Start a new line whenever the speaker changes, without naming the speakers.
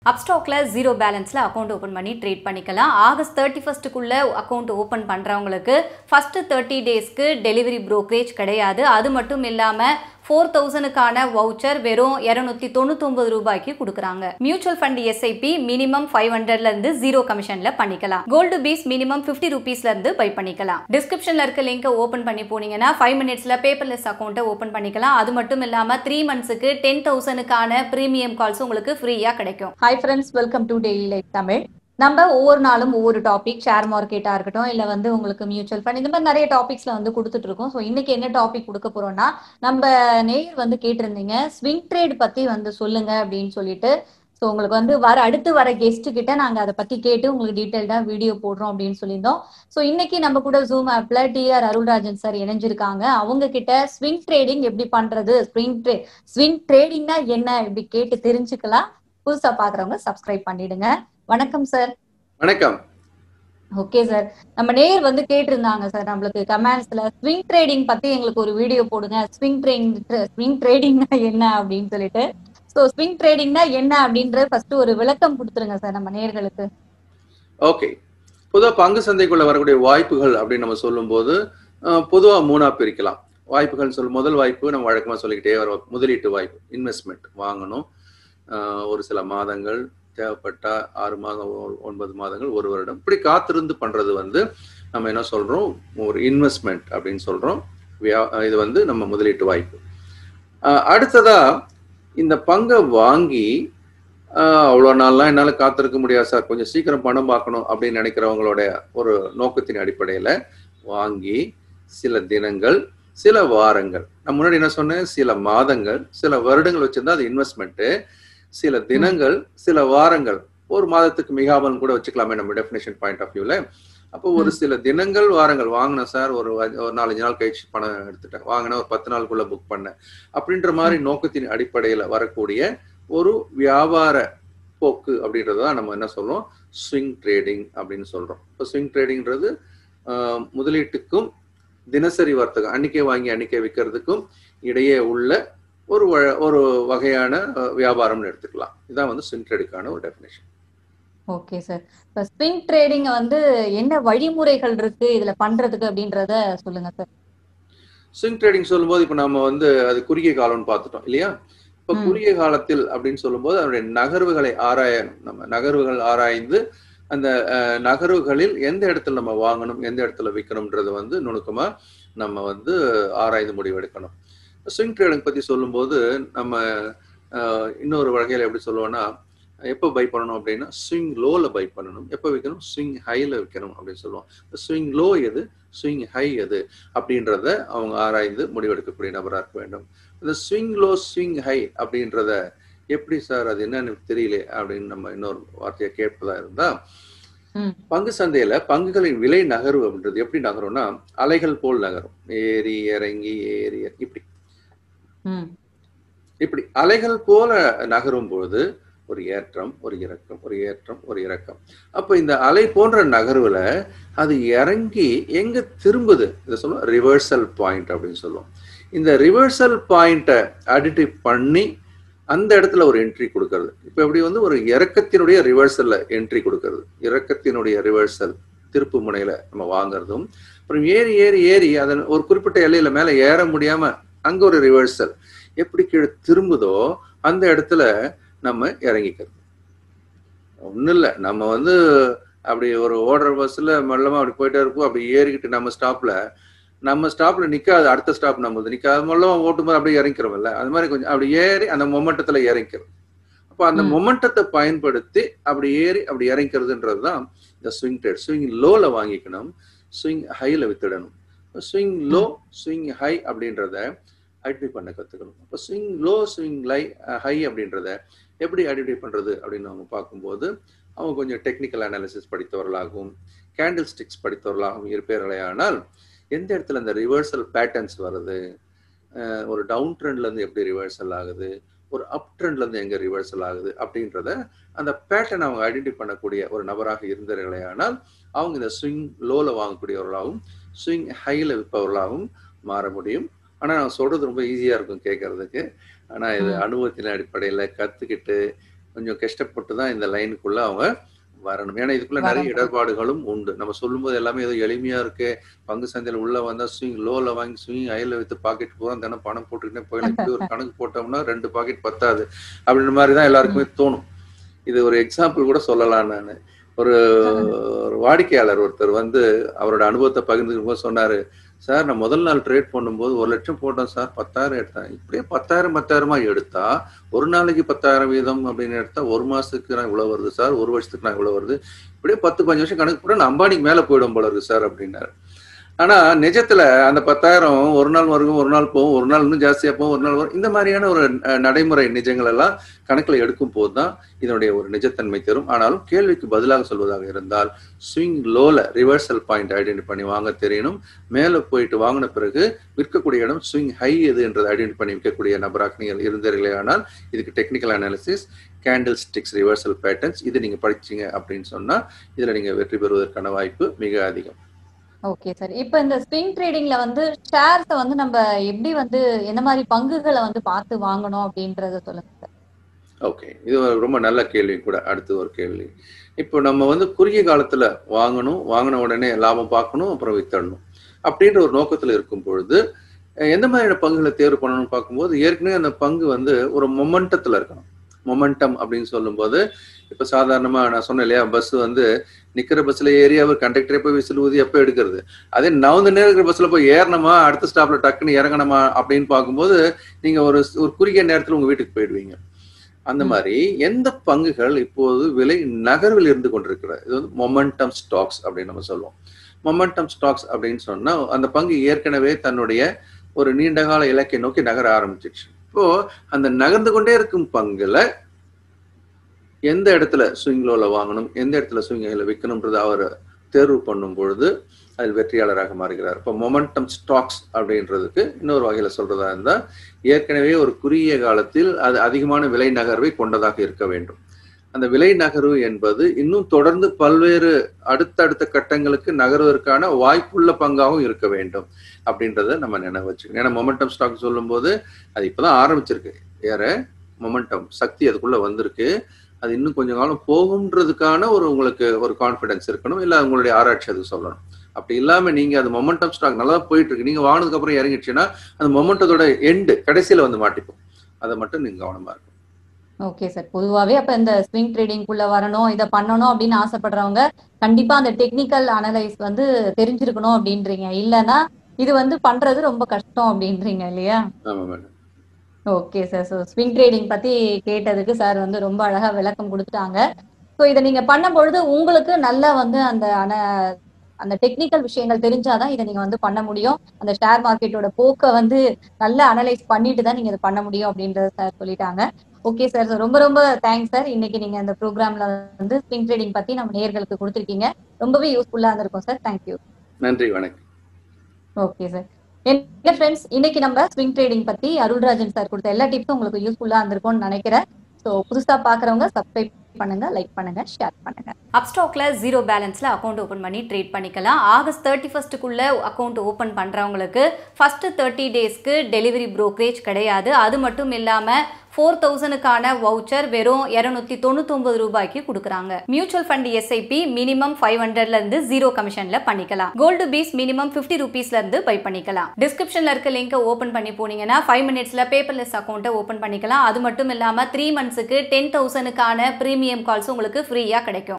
அப்ஸ்டாக்ல zero பேலன்ஸ்ல account open பண்ணி trade பண்ணிக்கலாம் ஆகஸ்ட் தேர்ட்டி ஃபர்ஸ்ட்டுக்குள்ள அக்கௌண்ட் ஓப்பன் பண்றவங்களுக்கு ஃபர்ஸ்ட் தேர்ட்டி டேஸ்க்கு டெலிவரி brokerage கிடையாது அது மட்டும் இல்லாம ஃபோர் தௌசண்ட்க்கான வவுச்சர் வெறும் இரநூத்தி தொண்ணூத்தொன்பது ரூபாய்க்கு கொடுக்குறாங்க mutual fund SIP minimum five ஹண்ட்ரட்ல இருந்து ஜீரோ கமிஷன்ல பண்ணிக்கலாம் கோல்டு பீஸ் மினிமம் ஃபிஃப்டி ருபீஸ்ல இருந்து பை பண்ணிக்கலாம் டிஸ்கிரிப்ஷன்ல இருக்க லிங்கை ஓப்பன் பண்ணி போனீங்கன்னா ஃபைவ் மினிட்ஸ்ல பேப்பர்லெஸ் அக்கௌண்ட்டை ஓப்பன் பண்ணிக்கலாம் அது மட்டும் இல்லாம த்ரீ மந்த்ஸுக்கு டென் தௌசண்ட்க்கான பிரீமியம் கால்ஸ் உங்களுக்கு ஃப்ரீயா கிடைக்கும் hi friends welcome to daily life Tamil நம்ம ஒவ்வொரு நாளும் ஒவ்வொரு டாபிக் ஷேர் மார்க்கெட்டா இருக்கட்டும் இல்ல வந்து உங்களுக்கு மியூச்சுவல் ஃபண்ட் இந்த மாதிரி நிறைய டாபிக்ஸ்ல வந்து கொடுத்துட்டு இருக்கோம் ஸோ இன்னைக்கு என்ன டாபிக் கொடுக்க போறோம்னா நம்ம நேயர் வந்து கேட்டிருந்தீங்க ஸ்விங் ட்ரேட் பத்தி வந்து சொல்லுங்க அப்படின்னு சொல்லிட்டு ஸோ உங்களுக்கு வந்து வர அடுத்து வர கெஸ்ட் கிட்ட நாங்க அதை பத்தி கேட்டு உங்களுக்கு டீட்டெயில்டா வீடியோ போடுறோம் அப்படின்னு சொல்லியிருந்தோம் ஸோ இன்னைக்கு நம்ம கூட ஜூம் ஆப்ல டிஆர் அருள்ராஜன் சார் இணைஞ்சிருக்காங்க அவங்க கிட்ட ஸ்விங் ட்ரேடிங் எப்படி பண்றது ஸ்விங் ட்ரே ஸ்விங் ட்ரேடிங்னா என்ன இப்படி கேட்டு தெரிஞ்சுக்கலாம் புதுசா பாக்குறவங்க சப்ஸ்கிரைப் பண்ணிடுங்க வணக்கம் சார்
வணக்கம்
ஓகே சார் நம்ம நேயர் வந்து கேட்டிருந்தாங்க சார் நம்மளுக்கு கமெண்ட்ஸ்ல ஸ்விங் ட்ரேடிங் பத்தி எங்களுக்கு ஒரு வீடியோ போடுங்க ஸ்விங் ட்ரேடிங் ஸ்விங் ட்ரேடிங்னா என்ன அப்படின்னு சொல்லிட்டு ஸோ ஸ்விங் ட்ரேடிங்னா என்ன அப்படின்ற ஃபர்ஸ்ட் ஒரு விளக்கம் கொடுத்துருங்க சார் நம்ம நேயர்களுக்கு
ஓகே பொதுவாக பங்கு சந்தைக்குள்ள வரக்கூடிய வாய்ப்புகள் அப்படின்னு நம்ம சொல்லும்போது பொதுவாக மூணா பிரிக்கலாம் வாய்ப்புகள் சொல்லும் முதல் வாய்ப்பு நம்ம வழக்கமாக சொல்லிக்கிட்டே வர முதலீட்டு வாய்ப்பு இன்வெஸ்ட்மெண்ட் வாங்கணும் ஆஹ் ஒரு சில மாதங்கள் தேவைப்பட்டா ஆறு மாதம் ஒ- ஒன்பது மாதங்கள் ஒரு வருடம் இப்படி காத்திருந்து பண்றது வந்து நம்ம என்ன சொல்றோம் ஒரு இன்வெஸ்ட்மெண்ட் அப்படின்னு சொல்றோம் வியா- இது வந்து நம்ம முதலீட்டு வாய்ப்பு ஆஹ் அடுத்ததா இந்த பங்கை வாங்கி ஆஹ் அவ்வளோ நாள்லாம் என்னால் காத்திருக்க முடியாது சார் கொஞ்சம் சீக்கிரம் பணம் பார்க்கணும் அப்படின்னு நினைக்கிறவங்களோட ஒரு நோக்கத்தின் அடிப்படையில் வாங்கி சில தினங்கள் சில வாரங்கள் நான் முன்னாடி என்ன சொன்னேன் சில மாதங்கள் சில வருடங்கள் வச்சிருந்தா அது இன்வெஸ்ட்மெண்ட்டு சில தினங்கள் சில வாரங்கள் ஒரு மாதத்துக்கு மிகாமல் கூட வச்சுக்கலாமே நம்ம டெஃபினேஷன் பாயிண்ட் ஆஃப் வியூல அப்போ ஒரு சில தினங்கள் வாரங்கள் வாங்கினேன் சார் ஒரு அஞ்சு- ஒரு நாலஞ்சு நாள் கழிச்சு பணம் எடுத்துட்டேன் வாங்கினேன் ஒரு பத்து நாளுக்குள்ள புக் பண்ணேன் அப்படின்ற மாதிரி நோக்கத்தின் அடிப்படையில் வரக்கூடிய ஒரு வியாபார போக்கு அப்படின்றது தான் நம்ம என்ன சொல்றோம் ஸ்விங் ட்ரேடிங் அப்படின்னு சொல்றோம் இப்போ ஸ்விங் ட்ரேடிங்கிறது முதலீட்டுக்கும் தினசரி வர்த்தகம் அன்னைக்கே வாங்கி அன்னைக்கே விற்கிறதுக்கும் இடையே உள்ள ஒரு வ- ஒரு வகையான அஹ், வியாபாரம்னு எடுத்துக்கலாம் இதான் வந்து ஸ்விங் ட்ரேடுக்கான ஒரு டெஃபினேஷன்
ஓகே சார் இப்போ ஸ்விங் ட்ரேடிங் வந்து என்ன வழிமுறைகள் இருக்கு இதுல பண்றதுக்கு அப்படின்றத சொல்லுங்க சார்
ஸ்விங் ட்ரேடிங் சொல்லும்போது இப்போ நம்ம வந்து அது குறுகிய காலம்னு பார்த்துட்டோம் இல்லையா இப்போ
ம்.
குறுகிய காலத்தில் அப்படின்னு சொல்லும்போது அதனுடைய நகர்வுகளை ஆராயணும் நம்ம நகர்வுகள் ஆராய்ந்து அந்த அஹ், நகர்வுகளில் எந்த இடத்துல நம்ம வாங்கணும் எந்த இடத்துல விற்கணும்ன்றது வந்து நுணுக்கமா நம்ம வந்து ஆராய்ந்து முடிவெடுக்கணும் ஸ்விங் ட்ரேடிங் பத்தி சொல்லும்போது நம்ம அஹ், இன்னொரு வகையில எப்படி சொல்லுவோம்னா எப்போ பை பண்ணணும் அப்படின்னா ஸ்விங் லோல பை பண்ணணும் எப்போ விற்கணும் ஸ்விங் ஹைல விற்கணும் அப்படின்னு சொல்லுவோம் ஸ்விங் லோ எது ஸ்விங் ஹை எது அப்படின்றத அவங்க ஆராய்ந்து முடிவெடுக்கக்கூடிய நபராக இருக்க வேண்டும் இந்த ஸ்விங் லோ ஸ்விங் ஹை அப்படின்றத எப்படி சார் அது என்னன்னு தெரியல அப்படின்னு நம்ம இன்னொரு வார்த்தையை கேட்பதா இருந்தா
ம்.
பங்கு சந்தையில பங்குகளின் விலை நகர்வு அப்படின்றது எப்படி நகரும்னா அலைகள் போல் நகரும் ஏறி இறங்கி ஏறி இறங்கி, இப்படி
ம்
இப்படி அலைகள் போல நகரும் பொழுது ஒரு ஏற்றம் ஒரு இறக்கம் ஒரு ஏற்றம் ஒரு இறக்கம் அப்ப இந்த அலை போன்ற நகர்வுல அது இறங்கி எங்க திரும்புது இதை சொல்லுவோம் ரிவர்சல் பாயிண்ட் அப்படின்னு சொல்லுவோம் இந்த ரிவர்சல் பாயிண்ட்டை ஐடென்டிஃபை பண்ணி அந்த இடத்துல ஒரு என்ட்ரி கொடுக்கறது இப்போ எப்படி வந்து ஒரு இறக்கத்தினுடைய ரிவர்சல்ல என்ட்ரி கொடுக்கறது இறக்கத்தினுடைய ரிவர்சல் திருப்பு முனையில நம்ம வாங்குறதும் அப்புறம் ஏறி ஏறி ஏறி அதன் ஒரு குறிப்பிட்ட எல்லையில மேல ஏற முடியாம அங்க ஒரு ரிவர்சல் எப்படி கீழே திரும்புதோ அந்த இடத்துல நம்ம இறங்கிக்கிறது ஒன்றும் இல்லை நம்ம வந்து அப்படி ஒரு ஓடுற பஸ்ஸில் மெல்லமாக அப்படி போயிட்டே இருப்போம் அப்படி ஏறிக்கிட்டு நம்ம ஸ்டாப்பில் நம்ம ஸ்டாப்ல நிக்காது அடுத்த ஸ்டாப் நம்மளுது நிக்காது மெல்லமாக ஓட்டும்போது அப்படியே இறங்கிறோம்ல அது மாதிரி கொஞ்சம் அப்படி ஏறி அந்த மொமெண்டத்தில் இறங்கிறோம் அப்போ அந்த
ம்.
மொமெண்டத்தை பயன்படுத்தி அப்படி ஏறி அப்படி இறங்கிறதுன்றது தான் இந்த ஸ்விங் ட்ரேட் ஸ்விங் லோல வாங்கிக்கணும் ஸ்விங் ஹைல வித்துடணும் ஸ்விங் லோ ஸ்விங் ஹை அப்படின்றத ஐடென்டிஃபை பண்ண கற்றுக்கணும் அப்போ ஸ்விங் லோ ஸ்விங் லை ஹை அப்படின்றத எப்படி ஐடென்டிஃபை பண்ணுறது அப்படின்னு அவங்க பார்க்கும்போது அவங்க கொஞ்சம் டெக்னிக்கல் அனாலிசிஸ் படித்தவர்களாகவும் கேண்டில் ஸ்டிக்ஸ் படித்தவர்களாகவும் இருப்பார்களேயானால் எந்த இடத்துல இந்த ரிவர்சல் பேட்டர்ன்ஸ் வருது அஹ் ஒரு டவுன் ட்ரெண்ட்லேருந்து எப்படி ரிவர்சல் ஆகுது ஒரு அப் ட்ரெண்ட்லேருந்து எங்கே ரிவர்சல் ஆகுது அப்படின்றத அந்த பேட்டர்ன் அவங்க ஐடென்டிஃபை பண்ணக்கூடிய ஒரு நபராக இருந்தார்களேயானால் அவங்க இந்த ஸ்விங் லோவில் வாங்கக்கூடியவர்களாகவும் ஸ்விங் ஹையில் விற்பவர்களாகவும் மாற முடியும் ஆனால் நான் சொல்றது ரொம்ப ஈஸியாக இருக்கும் கேட்கறதுக்கு ஆனால் இது
ம்.
அனுபவத்தின் அடிப்படையில் கற்றுக்கிட்டு கொஞ்சம் கஷ்டப்பட்டு தான் இந்த லைனுக்குள்ள அவங்க வரணும் ஏன்னா இதுக்குள்ள நிறைய
வரணும்.
இடர்பாடுகளும் உண்டு நம்ம சொல்லும்போது எல்லாமே ஏதோ எளிமையா இருக்கு பங்கு சந்தையில் உள்ள வந்தா ஸ்விங் லோல வாங்கி ஸ்விங் ஹைல வித்து பாக்கெட் பூரா தினம் பணம் போட்டுக்கிட்டே போயிடலாம் இப்படி ஒரு கணக்கு போட்டோம்னா ரெண்டு பாக்கெட் பத்தாது அப்படின்ற மாதிரி தான் எல்லாருக்குமே தோணும் இது ஒரு எக்ஸாம்பிள் கூட சொல்லலாம் நான் ஒரு ஒரு வாடிக்கையாளர் ஒருத்தர் வந்து அவரோட அனுபவத்தை பகிர்ந்துக்கும் போது சொன்னாரு சார் நான் முதல் நாள் ட்ரேட் பண்ணும்போது ஒரு லட்சம் போட்டேன் சார் பத்தாயிரம் எடுத்தேன் இப்படியே பத்தாயிரம் பத்தாயிரமா எடுத்தா ஒரு நாளைக்கு பத்தாயிரம் வீதம் அப்படின்னு எடுத்தா ஒரு மாசத்துக்கு நான் இவ்வளவு வருது சார் ஒரு வருஷத்துக்கு நான் இவ்வளவு வருது இப்படியே பத்து பஞ்சு வருஷம் கணக்கு போட நான் அம்பானிக்கு மேல போயிடும் போல இருக்கு சார் அப்படின்னாரு ஆனா நிஜத்துல அந்த பத்தாயிரம் ஒரு நாள் வரும் ஒரு நாள் போகும் ஒரு நாள் இன்னும் ஜாஸ்தியா போகும் ஒரு நாள் வரும் இந்த மாதிரியான ஒரு அஹ், நடைமுறை நிஜங்கள் எல்லாம் கணக்குல எடுக்கும் போது தான் இதனுடைய ஒரு நிஜத்தன்மை தரும் ஆனாலும் கேள்விக்கு பதிலாக சொல்வதாக இருந்தால் ஸ்விங் லோல ரிவர்சல் பாயிண்ட் ஐடென்டி பண்ணி வாங்க தெரியணும் மேல போயிட்டு வாங்கின பிறகு விற்கக்கூடிய இடம் ஸ்விங் ஹை எது என்றதை ஐடென்டி பண்ணி விற்கக்கூடிய நபராக நீங்கள் இருந்தீர்களே ஆனால் இதுக்கு technical analysis candlesticks reversal patterns இது நீங்க படிச்சீங்க அப்படின்னு சொன்னா இதுல நீங்க வெற்றி பெறுவதற்கான வாய்ப்பு மிக அதிகம்
ஓகே சார் இப்போ இந்த ஸ்விங் ட்ரேடிங்ல வந்து ஷேர்ஸை வந்து நம்ம எப்படி வந்து என்ன மாதிரி பங்குகளை வந்து பார்த்து வாங்கணும் அப்படின்றத சொல்லுங்க சார்
ஓகே இது ஒரு ரொம்ப நல்ல கேள்வி கூட அடுத்து ஒரு கேள்வி இப்போ நம்ம வந்து குறுகிய காலத்துல வாங்கணும் வாங்கின உடனே லாபம் பார்க்கணும் அப்புறம் வித்தடணும் அப்படின்ற ஒரு நோக்கத்துல இருக்கும் பொழுது அஹ், எந்த மாதிரியான பங்குகளை தேர்வு பண்ணணும்னு பார்க்கும்போது ஏற்கனவே அந்த பங்கு வந்து ஒரு மொமெண்டத்துல இருக்கணும் மொமெண்டம் அப்படின்னு சொல்லும்போது இப்போ சாதாரணமா நான் சொன்னேன் இல்லையா பஸ் வந்து நிக்கிற பஸ்ல ஏறி அவர் கண்டக்டரே போய் விசில் ஊதி எப்போ எடுக்கிறது அதே நவந்து நேரம் இருக்கிற பஸ்ல போய் ஏறணுமா அடுத்த ஸ்டாப்ல டக்குன்னு இறங்கணுமா அப்படின்னு பார்க்கும்போது நீங்க ஒரு ஒரு குறுகிய நேரத்துல உங்க வீட்டுக்கு போயிடுவீங்க அந்த
ம்.
மாதிரி எந்த பங்குகள் இப்போது விலை நகர்வில் இருந்து கொண்டிருக்கிறது இது வந்து மொமெண்டம் ஸ்டாக்ஸ் அப்படின்னு நம்ம சொல்லுவோம் மொமெண்டம் ஸ்டாக்ஸ் அப்படின்னு சொன்னா அந்த பங்கு ஏற்கனவே தன்னுடைய ஒரு நீண்ட கால இலக்கை நோக்கி நகர ஆரம்பிச்சிருச்சு இப்போ அந்த நகர்ந்து கொண்டே இருக்கும் பங்குல எந்த இடத்துல ஸ்விங் லோல வாங்கணும் எந்த இடத்துல ஸ்விங் ஹைல விற்கணும்ன்றது அவர் தேர்வு பண்ணும் பொழுது அதில் வெற்றியாளராக மாறுகிறார் இப்போ மொமெண்டம் ஸ்டாக்ஸ் அப்படின்றதுக்கு இன்னொரு வகையில சொல்றதா இருந்தா ஏற்கனவே ஒரு குறுகிய காலத்தில் அது அதிகமான விலை நகர்வை கொண்டதாக இருக்க வேண்டும் அந்த விலை நகர்வு என்பது இன்னும் தொடர்ந்து பல்வேறு அடுத்தடுத்த கட்டங்களுக்கு நகர்வதற்கான வாய்ப்புள்ள பங்காகவும் இருக்க வேண்டும் அப்படின்றத நம்ம நினைவு வச்சுக்கணும் ஏன்னா மொமெண்டம் ஸ்டாக் சொல்லும்போது அது இப்பதான் ஆரம்பிச்சிருக்கு ஏற மொமெண்டம் சக்தி அதுக்குள்ள வந்திருக்கு அது இன்னும் கொஞ்ச காலம் போகும்ன்றதுக்கான ஒரு உங்களுக்கு ஒரு கான்ஃபிடன்ஸ் இருக்கணும் இல்ல உங்களுடைய ஆராய்ச்சி அது சொல்லணும் அப்படி இல்லாம நீங்க அது மொமெண்டம் ஸ்டாக் நல்லா போயிட்டு இருக்கு நீங்க வாங்கினதுக்கு அப்புறம் இறங்கிடுச்சுன்னா அந்த மொமெண்டத்தோட எண்டு கடைசியில வந்து மாட்டிப்போம் அதை மட்டும் நீங்க கவனமா இருக்கும்
ஓகே சார் பொதுவாகவே அப்போ இந்த ஸ்விங் ட்ரேடிங்குள்ள வரணும் இதை பண்ணணும் அப்படின்னு ஆசைப்படுறவங்க கண்டிப்பா அந்த டெக்னிக்கல் அனலைஸ் வந்து தெரிஞ்சிருக்கணும் அப்படின்றீங்க இல்லைன்னா இது வந்து பண்றது ரொம்ப கஷ்டம் அப்படின்றீங்க இல்லையா
ஆமா madam
okay sir so swing trading பத்தி கேட்டதுக்கு சார் வந்து ரொம்ப அழகா விளக்கம் கொடுத்துட்டாங்க ஸோ இதை நீங்க பண்ணும் பொழுது உங்களுக்கு நல்லா வந்து அந்த அன அந்த டெக்னிக்கல் விஷயங்கள் தெரிஞ்சாதான் இதை நீங்க வந்து பண்ண முடியும் அந்த ஷேர் மார்க்கெட்டோட போக்கை வந்து நல்லா அனலைஸ் பண்ணிட்டு தான் நீங்க இதை பண்ண முடியும் அப்படின்றத சார் சொல்லிட்டாங்க ஓகே சார் ஸோ ரொம்ப ரொம்ப தேங்க்ஸ் சார் இன்னைக்கு நீங்க இந்த ப்ரோக்ராம்ல வந்து ஸ்விங் ட்ரேடிங் பத்தி நம்ம நேர்களுக்கு கொடுத்துருக்கீங்க ரொம்பவே யூஸ்ஃபுல்லா இருந்திருக்கும் சார் தேங்க்யூ
நன்றி வணக்கம்
ஓகே சார் என்ன ஃப்ரெண்ட்ஸ் இன்னைக்கு நம்ம ஸ்விங் ட்ரேடிங் பத்தி அருள்ராஜன் சார் கொடுத்த எல்லா டிப்ஸும் உங்களுக்கு யூஸ்ஃபுல்லா இருந்திருக்கும்னு நினைக்கிறேன் ஸோ புதுசா பாக்குறவங்க சப்ஸ்கிரைப் பண்ணுங்க லைக் பண்ணுங்க ஷேர் பண்ணுங்க அப்ஸ்டாக்ல ஜீரோ பேலன்ஸ்ல அக்கௌண்ட் ஓபன் பண்ணி ட்ரேட் பண்ணிக்கலாம் ஆகஸ்ட் தேர்ட்டி ஃபர்ஸ்ட்டுக்குள்ள அக்கௌண்ட் ஓபன் பண்றவங்களுக்கு ஃபர்ஸ்ட் தேர்ட்டி டேஸ்க்கு டெலிவரி brokerage கிடையாது அது மட்டும் இல்லாம ஃபோர் தௌசண்ட்க்கான வவுச்சர் வெறும் இரநூத்தி தொண்ணூத்தொன்பது ரூபாய்க்கு கொடுக்குறாங்க mutual fund SIP minimum five ஹண்ட்ரட்ல இருந்து ஜீரோ கமிஷன்ல பண்ணிக்கலாம் கோல்டு பீஸ் மினிமம் ஃபிஃப்டி ருபீஸ்ல இருந்து பை பண்ணிக்கலாம் டிஸ்கிரிப்ஷன்ல இருக்க லிங்கை ஓபன் பண்ணி போனீங்கன்னா ஃபைவ் மினிட்ஸ்ல பேப்பர்லெஸ் அக்கௌண்ட்டை ஓபன் பண்ணிக்கலாம் அது மட்டும் இல்லாம த்ரீ மந்த்ஸுக்கு டென் தௌசண்ட்க்கான ப்ரீமியம் கால்ஸ் உங்களுக்கு ஃப்ரீயா கிடைக்கும்